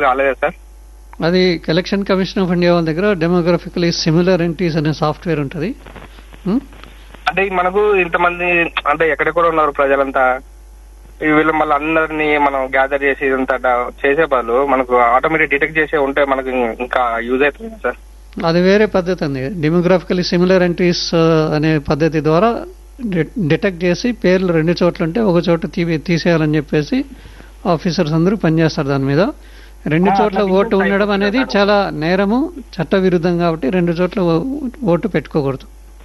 రాలేదా సార్ అది election commission of India వాళ్ళ దగ్గర డెమోగ్రఫికలీ సిమిలర్ ఎంట్రీస్ అనే సాఫ్ట్వేర్ ఉంటుంది ఉమ్, అంటే మనకు ఇంతమంది అంటే ఎక్కడెక్కడ ఉన్నారు ప్రజలంతా ఈ వీళ్ళు మళ్ళీ అందరినీ మనం గ్యాదర్ చేసి ఇదంతా డా- చేసే బదులు మనకు ఆటోమేటిక్ డిటెక్ట్ చేసే ఉంటే మనకు ఇంకా యూజ్ అవుతుంది కదా సార్ అది వేరే పద్ధతి అండి డెమోగ్రఫికలీ సిమిలర్ ఎంట్రీస్ అనే పద్ధతి ద్వారా డిటెక్ట్ చేసి పేర్లు రెండు చోట్ల ఉంటే ఒక చోట తీ తీసేయాలని చెప్పేసి ఆఫీసర్స్ అందరూ పనిచేస్తారు దాని మీద రెండు ఆ, చోట్ల అట్లా ఓటు ఇంకో ఉండడం సైడ్ అనేది ఉంటుంది. చాలా నేరము చట్ట విరుద్ధం కాబట్టి రెండు చోట్ల ఓ- ఓటు పెట్టుకోకూడదు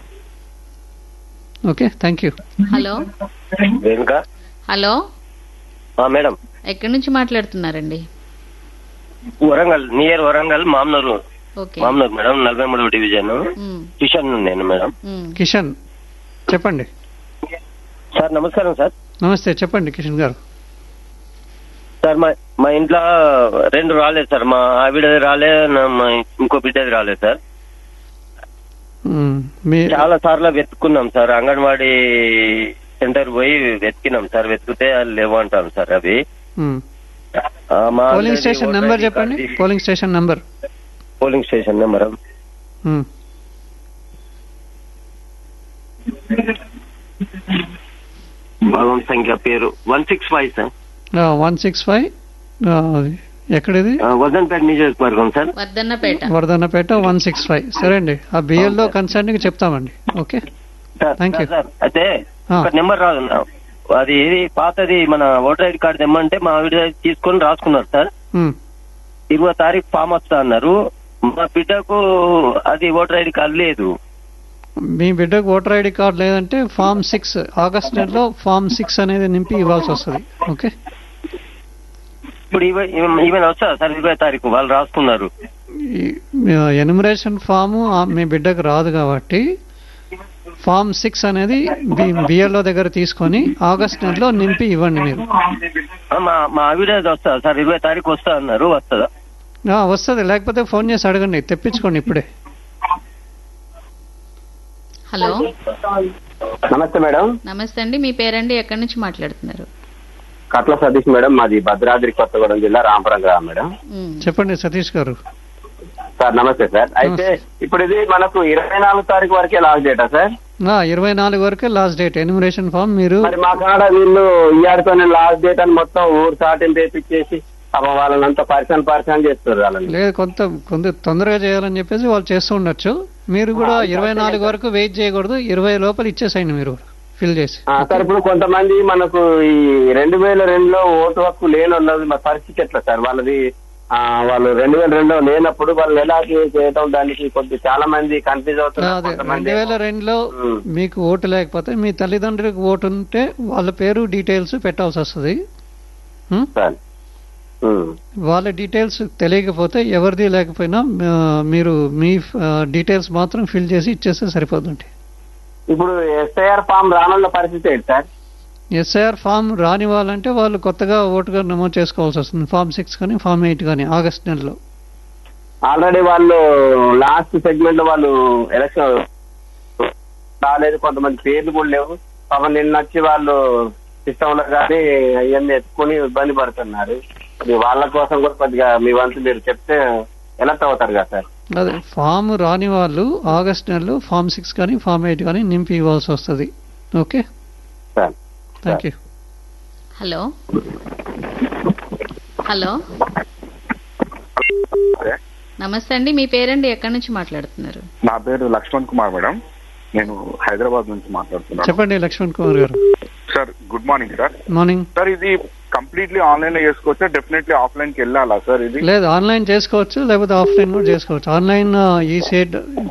okay thank you hello Renuka hello ఆ, మేడం ఎక్కడి నుంచి మాట్లాడుతున్నారండి Warangal near Warangal Mamnoor okay Mamnoor madam నలభై మూడవ డివిజన్ ఉమ్, కిషన్ నేను మేడం ఉమ్. కిషన్ చెప్పండి సార్ నమస్కారం సార్ నమస్తే చెప్పండి కిషన్ గారు సార్ మా మా ఇంట్లో రెండు రాలేదు సార్ మా ఆవిడది రాలే నా- మా ఇంకో బిడ్డది రాలేదు సార్ ఉమ్, మీ చాలా సార్లు వెతుకున్నాం సార్ అంగన్వాడీ సెంటర్ పోయి వెతికినాం సార్ వెతికితే అది లేవు అంటాం సార్ అవి ఉమ్. ఆ, మా పోలింగ్ ఆవిడది స్టేషన్ ఓటర్ నెంబర్ ఐడి చెప్పండి కార్డు తీసి- polling station number polling station number ఉమ్. భాగం సంఖ్య పేరు one six five sir one six five ఎక్కడిది ఆ, వదన్పేట నియోజకవర్గం sir Vardhannapet Vardhannapet one six five సరే అండి ఆ బిఎల్లో కన్సర్న్ చెప్తామండి okay sir Thank you. Sir, sir అయితే ఆ. ఒక నెంబర్ రాదు అది ఏది పాతది మన ఓటర్ ఐడి కార్డు తెమ్మంటే మా ఆవిడ తీసుకొని రాసుకున్నారు సార్ ఉమ్. ఇరవై తారీఖు ఫామ్ వస్తా అన్నారు మా బిడ్డకు అది ఓటర్ ఐడి కార్డు లేదు మీ బిడ్డకు ఓటర్ ఐడి కార్డు లేదంటే ఫామ్ సిక్స్ ఆగస్ట్ నెలలో ఫామ్ సిక్స్ అనేది నింపి ఇవ్వాల్సి వస్తుంది ఓకే ఇప్పుడు ఈవెన్ వస్తా సార్ ఇరవై తారీఖు వాళ్ళు రాసుకున్నారు ఎనిమరేషన్ ఫాము మీ బిడ్డకు రాదు కాబట్టి ఫామ్ సిక్స్ అనేది బిఎల్ఓ దగ్గర తీసుకొని ఆగస్ట్ నెలలో నింపి ఇవ్వండి మీరు ఆ, మా మా ఆవిడ వస్తా సార్ ఇరవై తారీఖు వస్తా అన్నారు వస్తుందా ఆ, వస్తుంది లేకపోతే ఫోన్ చేసి అడగండి తెప్పించుకోండి ఇప్పుడే హలో నమస్తే మేడం నమస్తే అండి మీ పేరండి ఎక్కడి నుంచి మాట్లాడుతున్నారు కట్ల సతీష్ మేడం మాది భద్రాద్రి కొత్తగూడెం జిల్లా రాంపురం గ్రామం మేడం ఉమ్, చెప్పండి సతీష్ గారు సార్ నమస్తే సార్ అయితే ఇప్పుడు ఇది మనకు ఇరవై నాలుగు తారీఖు వరకే లాస్ట్ డేటా సార్ ఇరవై నాలుగు వరకే లాస్ట్ డేట్ ఎనిమరేషన్ ఫామ్ మీరు మరి మా కాడ వీళ్ళు ఇయ్యాడితోనే లాస్ట్ డేట్ అని మొత్తం ఊరు సాటిని తెప్పించేసి పాపం వాళ్ళని అంతా పరిశాన్ పరిశాన్ చేస్తారు వాళ్ళని లేదు కొంత కొంత తొందరగా చేయాలని చెప్పేసి వాళ్ళు చేస్తూ ఉండొచ్చు మీరు కూడా ఇరవై నాలుగు వరకు వెయిట్ చేయకూడదు ఇరవై లోపల ఇచ్చేసేయండి మీరు ఫిల్ చేసి ఆ, సార్ ఇప్పుడు కొంతమంది మనకు ఈ రెండు వేల రెండులో ఓటు హక్కు లేని వాళ్ళది మరి పరిస్థితి ఎట్లా సార్ వాళ్ళది ఆ, వాళ్ళు రెండు వేల రెండులో లేనప్పుడు వాళ్ళు ఎలా చేయటం దానికి కొద్ది చాలా మంది కన్ఫ్యూజ్ అవుతున్నారు అదే కొంతమంది రెండు వేల రెండులో ఉమ్. మీకు ఓటు లేకపోతే మీ తల్లిదండ్రులకు ఓటు ఉంటే వాళ్ళ పేరు డీటెయిల్స్ పెట్టాల్సి వస్తుంది ఉమ్? సార్ ఉమ్. వాళ్ళ డీటెయిల్స్ తెలియకపోతే ఎవరిది లేకపోయినా ఆ, మీరు మీ డీటెయిల్స్ మాత్రం ఫిల్ చేసి ఇచ్చేస్తే సరిపోతుంది ఇప్పుడు ఎస్ఐఆర్ ఫామ్ రానున్న పరిస్థితి ఏంటి సార్ ఎస్ఐఆర్ ఫామ్ రాని వాళ్ళంటే వాళ్ళు కొత్తగా ఓటుగా నమోదు చేసుకోవాల్సి వస్తుంది ఫామ్ సిక్స్ కానీ ఫామ్ ఎయిట్ కానీ ఆగస్ట్ నెలలో ఆల్రెడీ వాళ్ళు లాస్ట్ సెగ్మెంట్ లో వాళ్ళు ఎలక్షన్ రాలేదు కొంతమంది పేర్లు కూడా లేవు పాపం నిన్న వచ్చి వాళ్ళు సిస్టమ్ లో కానీ అవన్నీ ఎత్తుకుని ఇబ్బంది పడుతున్నారు ఇది వాళ్ళ కోసం కూడా కొద్దిగా మీ వంతు మీరు చెప్తే ఎలక్ట్ అవుతారు కదా సార్ అదే ఫామ్ రాని వాళ్ళు ఆగస్ట్ నెలలో ఫామ్ సిక్స్ కానీ ఫామ్ ఎయిట్ కానీ నింపి ఇవ్వాల్సి వస్తుంది okay sir thank you hello hello నమస్తే అండి మీ పేరండి ఎక్కడి నుంచి మాట్లాడుతున్నారు నా పేరు లక్ష్మణ్ కుమార్ మేడం నేను హైదరాబాద్ నుంచి మాట్లాడుతున్నాను చెప్పండి లక్ష్మణ్ కుమార్ గారు sir good morning sir morning sir ఇది కంప్లీట్లీ ఆన్లైన్ లో చేసుకోవచ్చా డెఫినెట్లీ ఆఫ్లైన్ కి వెళ్ళాలా సార్ ఇది లేదు ఆన్లైన్ చేసుకోవచ్చు లేకపోతే ఆఫ్లైన్ కూడా చేసుకోవచ్చు ఆన్లైన్ ఈ సేట్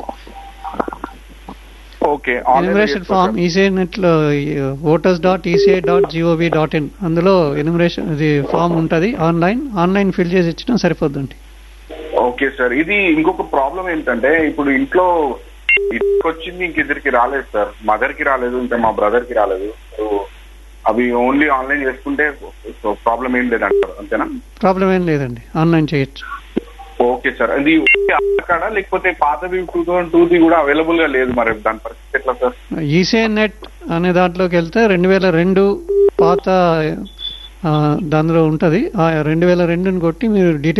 okay enumeration form ECI net లో voters dot ECI dot gov dot in అందులో ఎనిమరేషన్ ఇది ఫామ్ ఉంటుంది ఆన్లైన్ ఆన్లైన్ ఫిల్ చేసి ఇచ్చినా సరిపోద్దండి ఓకే సార్ ఇది ఇంకొక ప్రాబ్లం ఏంటంటే ఇప్పుడు ఇంట్లో ఇంటికి వచ్చింది ఇంక ఇద్దరికి రాలేదు సార్ మదర్ కి రాలేదు ఇంకా మా బ్రదర్ కి రాలేదు సో అవి ఓన్లీ ఆన్లైన్ చేసుకుంటే ప్రాబ్లం ఏం లేదంటారు అంతేనా ప్రాబ్లం ఏం లేదండి ఆన్లైన్ చేయొచ్చు ఓకే సార్ అది ఆధార్ కార్డా లేకపోతే పాతవి టూ థౌసండ్ టూది కూడా అవైలబుల్ గా లేదు మరి దాని పరిస్థితి ఎట్లా సార్ ఈసీఐ నెట్ అనే దాంట్లోకి వెళ్తే రెండు వేల రెండు పాత ఆ, దానిలో ఉంటుంది ఆ రెండు వేల రెండుని కొట్టి మీరు డీటెయిల్